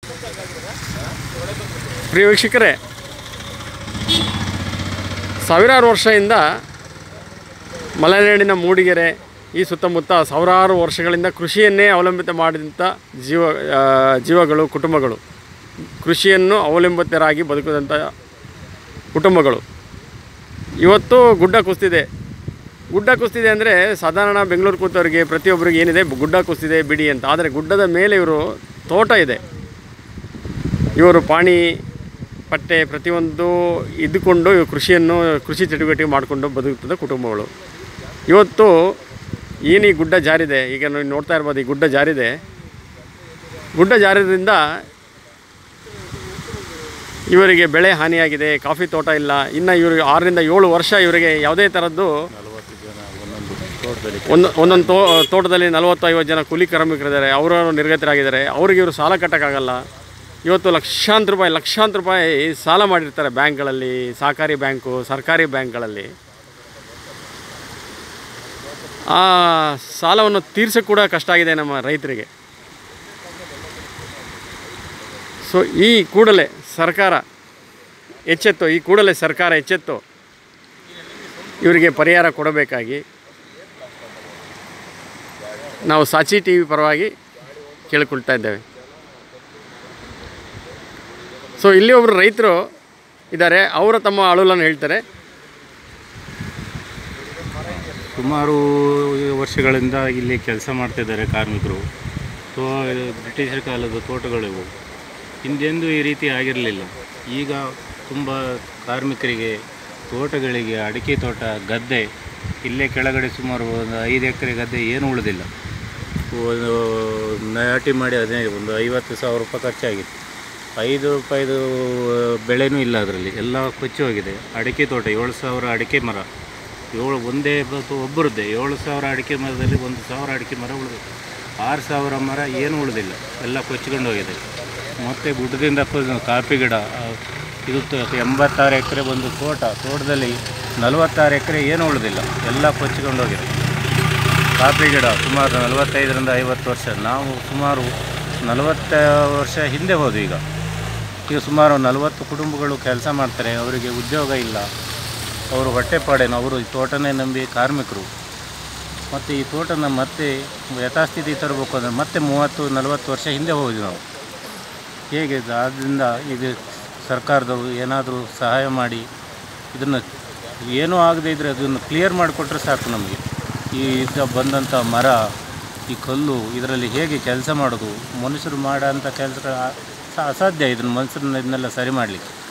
ಪ್ರಿಯ ವೀಕ್ಷಕರೇ ಸಾವಿರಾರು ವರ್ಷದಿಂದ ಮಲೆನಾಡಿನ ಮೂಡಿಗೆರೆ ಈ ಸುತ್ತಮುತ್ತ ಸಾವಿರಾರು ವರ್ಷಗಳಿಂದ ಕೃಷಿಯನ್ನೇ ಅವಲಂಬಿತ ಮಾಡಿದಂಥ ಜೀವ ಆ, ಜೀವಗಳು ಕುಟುಂಬಗಳು ಕೃಷಿಯನ್ನು ಅವಲಂಬಿತರಾಗಿ ಬದುಕಿದಂಥ ಕುಟುಂಬಗಳು ಇವತ್ತು ಗುಡ್ಡ ಕುಸ್ತಿದೆ ಗುಡ್ಡ ಕುಸ್ತಿದೆ ಅಂದರೆ ಸಾಧಾರಣ ಬೆಂಗಳೂರು ಕೂತವರಿಗೆ ಪ್ರತಿಯೊಬ್ಬರಿಗೆ ಏನಿದೆ ಗುಡ್ಡ ಕುಸ್ತಿದೆ ಬಿಡಿ ಅಂತ ಆದರೆ ಗುಡ್ಡದ ಮೇಲೆ ಇವರು ತೋಟ ಇದೆ ಇವರು ಪಾಣಿ ಪಟ್ಟೆ ಪ್ರತಿಯೊಂದು ಇದ್ದುಕೊಂಡು ಇವ್ರು ಕೃಷಿಯನ್ನು ಕೃಷಿ ಚಟುವಟಿಕೆ ಮಾಡಿಕೊಂಡು ಬದುಕುತ್ತದೆ ಕುಟುಂಬಗಳು ಇವತ್ತು ಏನು ಈ ಗುಡ್ಡ ಜಾರಿದೆ ಈಗ ನೀವು ನೋಡ್ತಾ ಇರ್ಬೋದು ಈ ಗುಡ್ಡ ಜಾರಿದೆ ಗುಡ್ಡ ಜಾರಿದ್ರಿಂದ ಇವರಿಗೆ ಬೆಳೆ ಹಾನಿಯಾಗಿದೆ ಕಾಫಿ ತೋಟ ಇಲ್ಲ ಇನ್ನು ಇವರಿಗೆ ಆರರಿಂದ ಏಳು ವರ್ಷ ಇವರಿಗೆ ಯಾವುದೇ ಥರದ್ದು ಒಂದು ಒಂದೊಂದು ತೋ ತೋಟದಲ್ಲಿ ನಲವತ್ತು ಐವತ್ತು ಜನ ಕೂಲಿ ಕಾರ್ಮಿಕರಿದ್ದಾರೆ ಅವರು ನಿರ್ಗತರಾಗಿದ್ದಾರೆ ಅವ್ರಿಗೆ ಇವರು ಸಾಲ ಕಟ್ಟೋಕ್ಕಾಗಲ್ಲ ಇವತ್ತು ಲಕ್ಷಾಂತರ ರೂಪಾಯಿ ಲಕ್ಷಾಂತರ ರೂಪಾಯಿ ಸಾಲ ಮಾಡಿರ್ತಾರೆ ಬ್ಯಾಂಕ್ಗಳಲ್ಲಿ ಸಹಕಾರಿ ಬ್ಯಾಂಕು ಸರ್ಕಾರಿ ಬ್ಯಾಂಕ್ಗಳಲ್ಲಿ ಆ ಸಾಲವನ್ನು ತೀರ್ಸೋಕ್ಕೆ ಕೂಡ ಕಷ್ಟ ಆಗಿದೆ ನಮ್ಮ ರೈತರಿಗೆ ಸೊ ಈ ಕೂಡಲೇ ಸರ್ಕಾರ ಎಚ್ಚೆತ್ತು ಈ ಕೂಡಲೇ ಸರ್ಕಾರ ಎಚ್ಚೆತ್ತು ಇವರಿಗೆ ಪರಿಹಾರ ಕೊಡಬೇಕಾಗಿ ನಾವು ಸಾಚಿ ಟಿ ವಿ ಪರವಾಗಿ ಕೇಳಿಕೊಳ್ತಾ ಇದ್ದೇವೆ ಸೊ ಇಲ್ಲಿ ಒಬ್ಬರು ರೈತರು ಇದ್ದಾರೆ ಅವರ ತಮ್ಮ ಅಳುಲನ್ನು ಹೇಳ್ತಾರೆ ಸುಮಾರು ವರ್ಷಗಳಿಂದ ಇಲ್ಲಿ ಕೆಲಸ ಮಾಡ್ತಿದ್ದಾರೆ ಕಾರ್ಮಿಕರು ತೋ ಬ್ರಿಟಿಷರ ಕಾಲದ ತೋಟಗಳಿವು ಹಿಂದೆಂದೂ ಈ ರೀತಿ ಆಗಿರಲಿಲ್ಲ ಈಗ ತುಂಬ ಕಾರ್ಮಿಕರಿಗೆ ತೋಟಗಳಿಗೆ ಅಡಿಕೆ ತೋಟ ಗದ್ದೆ ಇಲ್ಲೇ ಕೆಳಗಡೆ ಸುಮಾರು ಒಂದು ಐದು ಎಕರೆ ಗದ್ದೆ ಏನು ಉಳಿದಿಲ್ಲ ಒಂದು ನಾಟಿ ಮಾಡಿ ಅದೇ ಒಂದು ಐವತ್ತು ಸಾವಿರ ರೂಪಾಯಿ ಖರ್ಚಾಗಿತ್ತು ಐದು ರೂಪಾಯಿದು ಬೆಳೆನೂ ಇಲ್ಲ ಅದರಲ್ಲಿ ಎಲ್ಲ ಕೊಚ್ಚಿ ಹೋಗಿದೆ ಅಡಿಕೆ ತೋಟ ಏಳು ಸಾವಿರ ಅಡಿಕೆ ಮರ ಏಳು ಒಂದೇ ಬ- ಒಬ್ಬರದ್ದೇ ಏಳು ಸಾವಿರ ಅಡಿಕೆ ಮರದಲ್ಲಿ ಒಂದು ಸಾವಿರ ಅಡಿಕೆ ಮರ ಉಳಿದಿದೆ ಆರು ಸಾವಿರ ಮರ ಏನು ಉಳಿದಿಲ್ಲ ಎಲ್ಲ ಕೊಚ್ಕೊಂಡು ಹೋಗಿದೆ ಮತ್ತು ಗುಡ್ಡದಿಂದ ಫುಲ್ ಕಾಫಿ ಗಿಡ ಆ, ಇದು ತ- ಎಂಬತ್ತಾರು ಎಕರೆ ಒಂದು ತೋಟ ತೋಟದಲ್ಲಿ ನಲವತ್ತಾರು ಎಕರೆ ಏನು ಉಳಿದಿಲ್ಲ ಎಲ್ಲ ಕೊಚ್ಕೊಂಡು ಹೋಗಿದೆ ಕಾಫಿ ಗಿಡ ಸುಮಾರು ನಲವತ್ತೈದರಿಂದ ಐವತ್ತು ವರ್ಷ ನಾವು ಸುಮಾರು ನಲವತ್ತ ವರ್ಷ ಹಿಂದೆ ಹೋದ್ವಿ ಈಗ ಈಗ ಸುಮಾರು ನಲವತ್ತು ಕುಟುಂಬಗಳು ಕೆಲಸ ಮಾಡ್ತಾರೆ ಅವರಿಗೆ ಉದ್ಯೋಗ ಇಲ್ಲ ಅವರು ಹೊಟ್ಟೆಪಾಡೇನು ಅವರು ಈ ತೋಟನೇ ನಂಬಿ ಕಾರ್ಮಿಕರು ಮತ್ತು ಈ ತೋಟನ ಮತ್ತೆ ಯಥಾಸ್ಥಿತಿ ತರಬೇಕು ಅಂದರೆ ಮತ್ತೆ ಮೂವತ್ತು ನಲವತ್ತು ವರ್ಷ ಹಿಂದೆ ಹೋದ್ವಿ ನಾವು ಹೇಗೆ ಇದು? ಆದ್ದರಿಂದ ಇದು ಸರ್ಕಾರದವರು ಏನಾದರೂ ಸಹಾಯ ಮಾಡಿ ಇದನ್ನು ಏನೂ ಆಗದೇ ಇದ್ದರೆ ಅದನ್ನು ಕ್ಲಿಯರ್ ಮಾಡಿಕೊಟ್ರೆ ಸಾಕು ನಮಗೆ ಈ ಇದ್ದ ಬಂದಂಥ ಮರ ಈ ಕಲ್ಲು ಇದರಲ್ಲಿ ಹೇಗೆ ಕೆಲಸ ಮಾಡೋದು ಮನುಷ್ಯರು ಮಾಡೋಂಥ ಕೆಲಸ ಅಸಾಧ್ಯ ಇದನ್ನು ಮನುಷ್ಯರನ್ನ ಇದನ್ನೆಲ್ಲ ಸರಿ ಮಾಡಲಿಕ್ಕೆ